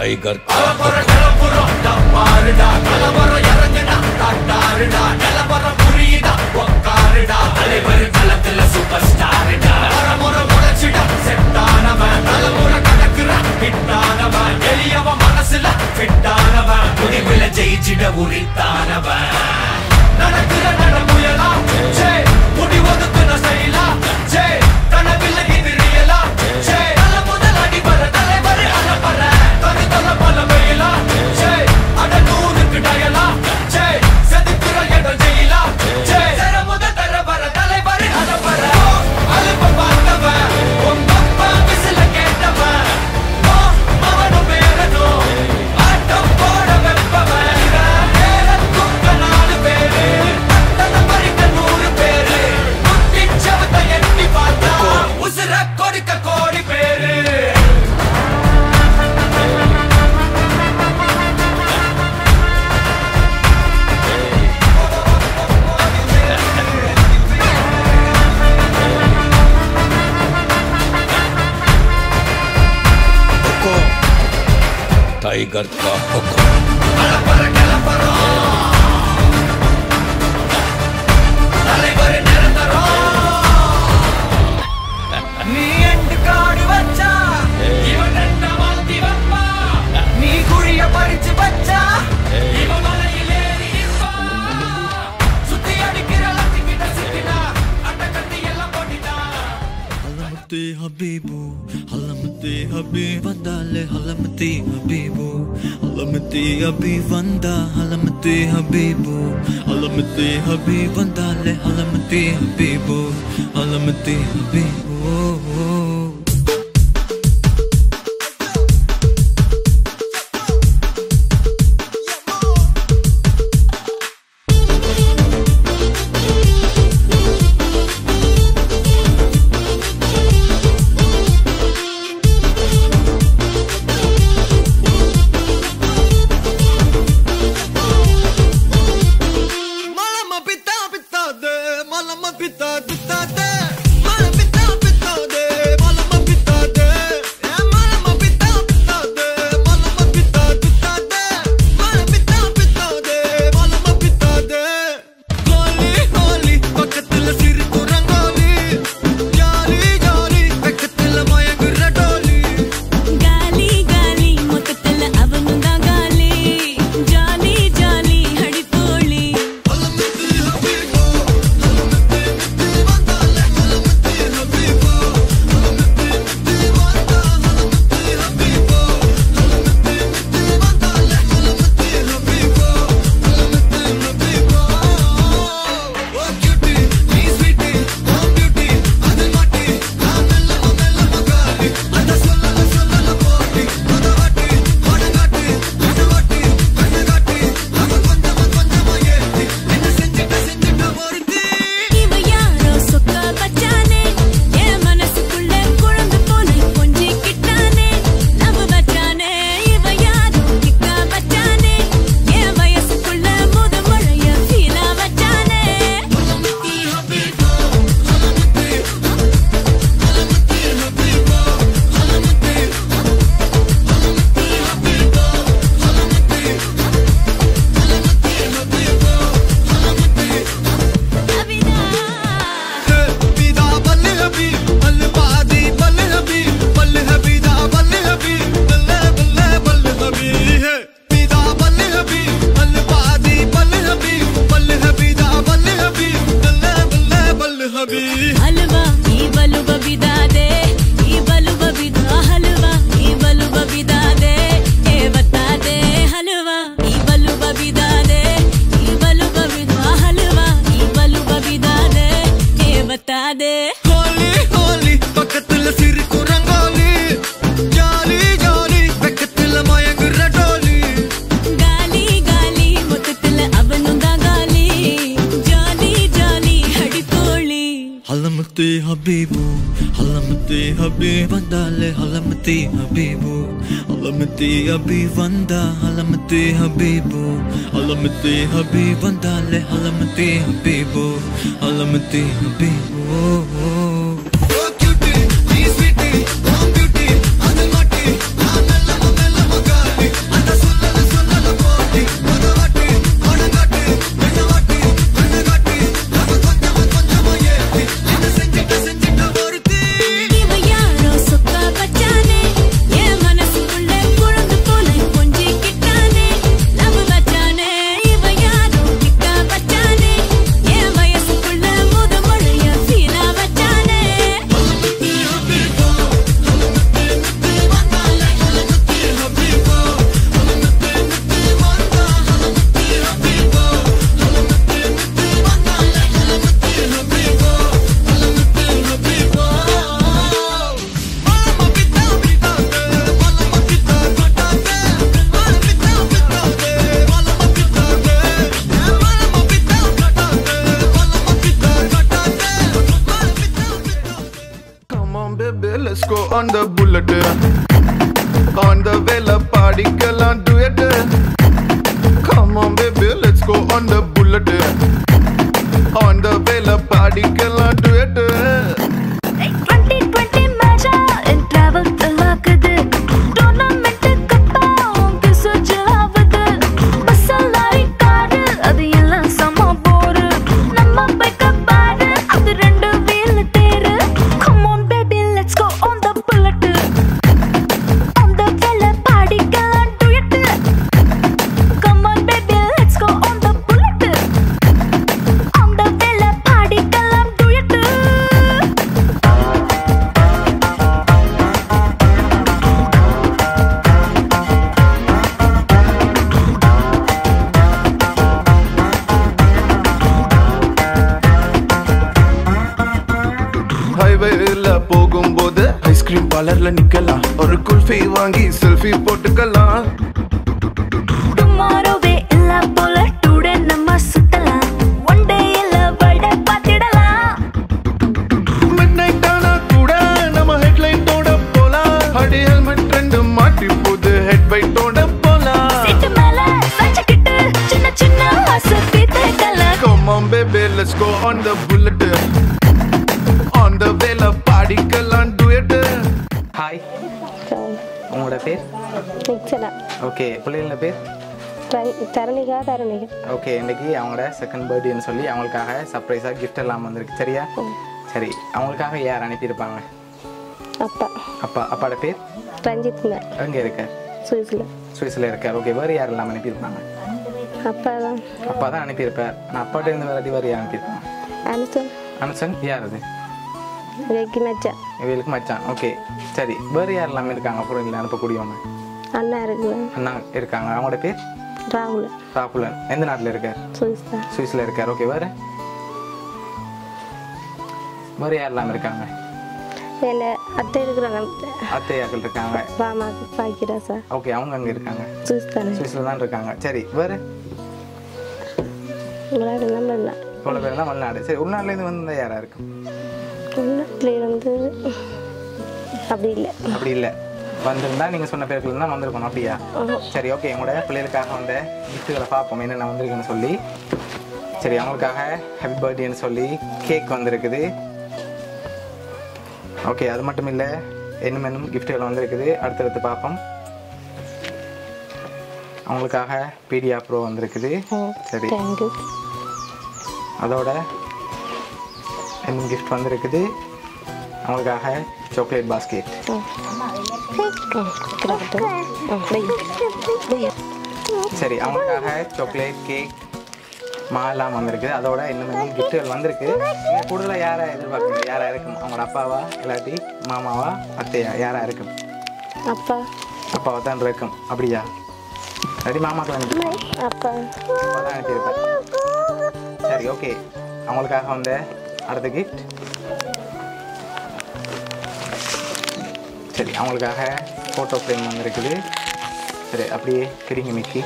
Tiger ஜெயிச்சிட உரித்தானவன் நடக்கிற நடமுயலா J முடி ஒதுக்குன ஸ்டைலா ஜே கனவில்ல இது ரியலா ஜே தல முதல் அடிபர தலைவர் அலப்பற தனி தல பல வெயிலா ஜே அட நூறுக்கு டயலா ஜே செதுக்குற இடம் ஜெயிலா ஜே தர முத தர வர தலைவர் அலப்பற அலுப்ப பார்த்தவன் உங்க அப்பா விசில கேட்டவன் ஓ, அவனும் பேரனும் ஆட்டம் போட வெப்பவன் நேரத்தும் நாலு பேரு தன்னை பறிக்க நூறு பேரு குத்தி செவத்தை எட்டி பார்த்தா உசுர கொடுக்க கோடி பேரு टाइगर का हुक्म தலைவர் நிரந்தரம் நீ எண்டு காடு வச்சா இவன் என்ன மாத்தி வைப்பா நீ குழிய பறிச்சு வச்சா இவன் மலையில் ஏறி நிற்பா சுத்தி அடிக்கிற லட்சிக்கிட்ட சிக்கினா அந்த கத்தி எல்லாம் போட்டினா ஹலமத்தி ஹபீபு ஹலமத்தி ஹபீப் வந்தாலே ஹலமத்தி ஹபீபு ஹலமத்தி ஹபீப் வந்தா ஹலமத்தி ஹபீபு ஹலமத்தி ஹபீப் வந்தாலே ஹலமத்தி ஹபீபு ஹலமத்தி ஹபீபு மலம பித்தா பித்தாதே மலம பித்தா பித்தாதே மல பித்தா பித்தாதே மலம பித்தாதே ஏ மலம பித்தா பித்தாதே மலம பித்தா பித்தாதே மல பித்தா பித்தாதே மலம பித்தாதே கோலி கோலி பக்கத்துல சிறு குரங்கோலி ஜாலி ஜாலி பக்கத்துல மயங்குற டோலி ಗಾಲಿ ಗಾಲಿ ಮೊತ್ತಲ್ಲ ಅವನು ಗಾಲಿ ಜಾಲಿ ಜಾಲಿ ಹಡಿತೋಳಿ ஹலமத்தி ஹபீபு ஹலமத்தி மித்தி வந்தாலே ஹலமத்தி ஹபீபு ஹலமத்தி மித்தி வந்தா ஹலமத்தி ஹபீபு ஹலமத்தி மித்தி வந்தாலே ஹலமத்தி ஹபீபு ஹலமத்தி ஹபீபு ஓ கியூட்டி நீ ஸ்வீட்டி ஓ பியூட்டி அது மாட்டி நான் மெல்ல மெல்ல மகாலி அந்த சொல்லல சொல்லல போட்டி அத வாட்டி வடங்காட்டி அது வாட்டி கண்ணு காட்டி அவ கொஞ்சமா கொஞ்சமா ஏத்தி என்ன செஞ்சிட்ட செஞ்சிட்ட ஒருத்தி இவ யாரோ சொக்க பச்சானே என் மனசுக்குள்ள குழந்தை போல கொஞ்சிக்கிட்டானே லவ் பச்சானே இவ யாரோ கிக்கா பச்சானே என் வயசுக்குள்ள முத மழைய ஃபீலா வச்சானே ஹலமத்தி ஹபீபு ஹலமத்தி ஹலமத்தி ஹபீபு ஹலமத்தி ஹலமத்தி ஹபீபு ஹலமத்தி ஹலமத்தி ஹபீபு ஹலமத்தி அபிதா பிதா பல்லு ஹபி பல்லு பாதி பல்லு ஹபி பல்லு ஹபிதா பல்லு ஹபி பல்ல பல்ல பல்லு ஹபி பிதா பல்லு ஹபி பல்லு பாதி பல்லு ஹபி பல்லு ஹபிதா பல்லு ஹபி பல்ல பல்ல பல்லு ஹபி ಹಲ್ವಾ ಈ ಬಲು ಬಬಿದಾದೆ ಈ ಬಲು ಬಬಿದ ಹಲ್ವಾ ಈ ಬಲು ಬಬಿದಾದೆ ಏ ಬತ್ತಾದೆ ಹಲ್ವಾ ಈ ಬಲು ಬಬಿದಾದೆ ಈ ಬಲು ಬಬಿದ ಹಲ್ವಾ ಈ ಬಲು ಬಬಿದಾದೆ ಏ ಬತ್ತಾದೆ ஹோலி ஹோலி பக்கத்துல சிறு குரங்கோலி ஜாலி ஜாலி பக்கத்துல மயங்குற டோலி ಗಾಲಿ ಗಾಲಿ ಮೊತ್ತಲ್ಲ ಅವನುಂದ ಗಾಲಿ ಜಾಲಿ ಜಾಲಿ ಹಡಿತೋಳಿ ஹலமத்தி ஹபீபு ஹலமத்தி ஹபீப் வந்தாலே ஹலமத்தி ஹபீபு ஹலமத்தி ஹபீப் வந்தா ஹலமத்தி ஹபீபு ஹலமத்தி ஹபீப் வந்தாலே ஹலமத்தி ஹபீபு ஹலமத்தி ஹபீபு ஓ கியூட்டி நீ ஸ்வீட்டி ஓ பியூட்டி அது மாட்டி நான் மெல்ல மெல்ல மகாலி go on the bullet. On the vela party, girl, and do it. Come on, baby, let's go on the bullet. On the vela party, girl, and do it. Twenty twenty மேட்சா என் travel ஆகுது tournament கப்பா பிசுஜு ஆகுது bus lorry car அது எல்லாம் சம bore நம்ம பைக்க பாரு அது ரெண்டு வீல் தேரு come on baby let's go on the bullet on the வெல்ல பாடிக்கலாம் duet come on baby let's go on the bullet on the வெல்ல பாடிக்கலாம் டுயட் ஹைவேல போகும்போது ஐஸ்கிரீம் பார்லர்ல நிக்கலாம் ஒரு குல்ஃபி வாங்கி செல்ஃபி போட்டுக்கலாம் டுமாரோவே இல்ல போல டுடே நம்ம சுத்தலாம் ஒன் டே இல்ல வட பாத்திடலாம் மிட் நைட் ஆனா கூட நம்ம ஹெட்லைட்டோட போலாம் அடி ஹெல்மெட் ரெண்டு மாட்டி போது ஹெட் வைட்டோட போலாம் சீட்டு மேல சாஞ்சுக்கிட்டு சின்ன சின்ன அசப்பி தேக்கலாம் Come on baby let's go on the bullet On the vela party கலாம் do it ஹாய் உங்களோட பேர் நிச்சனா ஓகே பிள்ளைங்கள பேர் தரணிகா தரணிகா ஓகே இன்னைக்கு அவங்களோட செகண்ட் பர்த்டேன்னு சொல்லி அவங்களுக்காக சர்ப்ரைஸாக கிஃப்ட் எல்லாம் வந்திருக்கு சரியா சரி அவங்களுக்காக யார் அனுப்பியிருப்பாங்க அப்பா அப்பா அப்பாவோட பேர் ரஞ்சித் குமார் எங்கே இருக்கார் சுவிஸில் சுவிஸில் இருக்கார் ஓகே வேறு யாரெல்லாம் அனுப்பியிருப்பாங்க அப்பா தான் அப்பா தான் அனுப்பியிருப்பார் நான் அப்பாட்ட இருந்து வேறு வேறு யார் அனுப்பியிருப்பாங்க அனுசன் அனுசன் யார் அது ரெக்கி மச்சா இவங்களுக்கு மச்சான் ஓகே சரி வேறு யாரெல்லாம் இருக்காங்க அப்புறம் இல்லை அனுப்பக்கூடியவங்க அண்ணா இருக்கு அண்ணா இருக்காங்க அவங்களோட பேர் ராகுல் ராகுலன் எந்த நாட்டில் இருக்கார் சுவிஸ் தான் சுவிஸில் இருக்கார் ஓகே வேறு வேறு யாரெல்லாம் இருக்காங்க என்ன அத்தை இருக்கிறாங்க அத்தையாக்கள் இருக்காங்க பாமாக்கு பாய்க்கிறா சார் ஓகே அவங்க அங்கே இருக்காங்க சுவிஸ் தானே சுவிஸில் தான் இருக்காங்க சரி வேறு உங்களால் நம்ம இல்லை இவ்வளோ பேர் தான் வெளிநாடு சரி உள்நாட்டிலேருந்து வந்த யாராக இருக்கும் உள்ள வந்து அப்படி இல்லை அப்படி இல்லை வந்திருந்தா நீங்கள் சொன்ன பேர்கள் தான் வந்திருக்கணும் அப்படியா சரி ஓகே உங்களோட பிள்ளைகளுக்காக வந்த கிஃப்ட்டுகளை பார்ப்போம் என்னென்ன வந்திருக்குன்னு சொல்லி சரி அவங்களுக்காக ஹாப்பி பர்த்டேன்னு சொல்லி கேக் வந்திருக்குது ஓகே அது மட்டும் இல்லை இன்னும் இன்னும் கிஃப்ட்டுகள் வந்திருக்குது அடுத்தடுத்து பார்ப்போம் அவங்களுக்காக பீடியா ப்ரோ வந்திருக்குது சரி தேங்க்யூ அதோட இன்னும் கிஃப்ட் வந்திருக்குது அவங்களுக்காக சாக்லேட் பாஸ்கெட் சரி அவங்களுக்காக சாக்லேட் கேக் மாலாம் வந்திருக்குது அதோட இன்னும் இன்னும் கிஃப்ட்டுகள் வந்திருக்கு நீங்கள் கூடுதலாக யாரை எதிர்பார்க்குறீங்க யாரா இருக்கும் அவங்களோட அப்பாவா இல்லாட்டி மாமாவா அத்தையா யாரா இருக்கும் அப்பா அப்பாவா தான் இருக்கும் அப்படியா இல்லாட்டி மாமாக்கு வந்து அப்பா அப்பா தான் அனுப்பியிருப்பார் சரி ஓகே அவங்களுக்காக வந்த அடுத்த கிஃப்ட் சரி அவங்களுக்காக ஃபோட்டோ ஃப்ரேம் வந்திருக்குது சரி அப்படியே பிரிங்க மிக்கி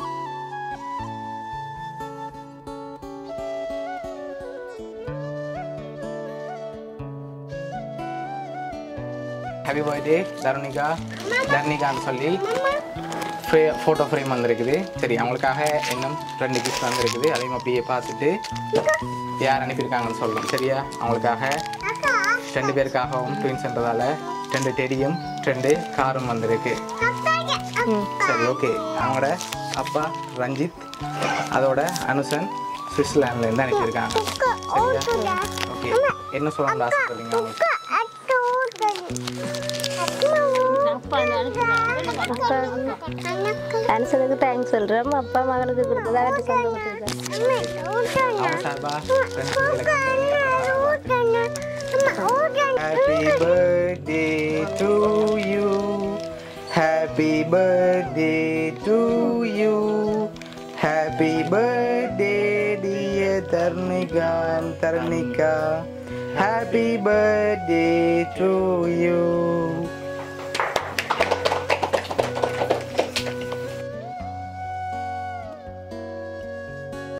ஹாப்பி பர்த்டே தருணிகா தர்ணிகான்னு சொல்லி ஃப்ரே ஃபோட்டோ ஃப்ரேம் வந்திருக்குது சரி அவங்களுக்காக இன்னும் ரெண்டு கிஃப்ட் வந்திருக்குது அதையும் அப்படியே பார்த்துட்டு யார் அனுப்பியிருக்காங்கன்னு சொல்லணும் சரியா அவங்களுக்காக ரெண்டு பேருக்காகவும் ட்வின்ஸ்ன்றதால ரெண்டு டெடியும் ரெண்டு காரும் வந்திருக்கு சரி ஓகே அவங்களோட அப்பா ரஞ்சித் அதோட அனுசன் சுவிட்சர்லாண்ட்லேருந்து அனுப்பியிருக்காங்க சரியா ஓகே என்ன சொல்லணும்னு ஆசைப்படுறீங்க அவங்களுக்கு அப்பா அனுசனுக்கு தேங்க்ஸ் சொல்கிறேன் அப்பா மகனுக்கு கொடுத்ததாக சொந்தம் அவங்க சார்பா Happy birthday to you. Happy birthday to you. Happy birthday dear Tarnika and Tarnika. Happy birthday to you.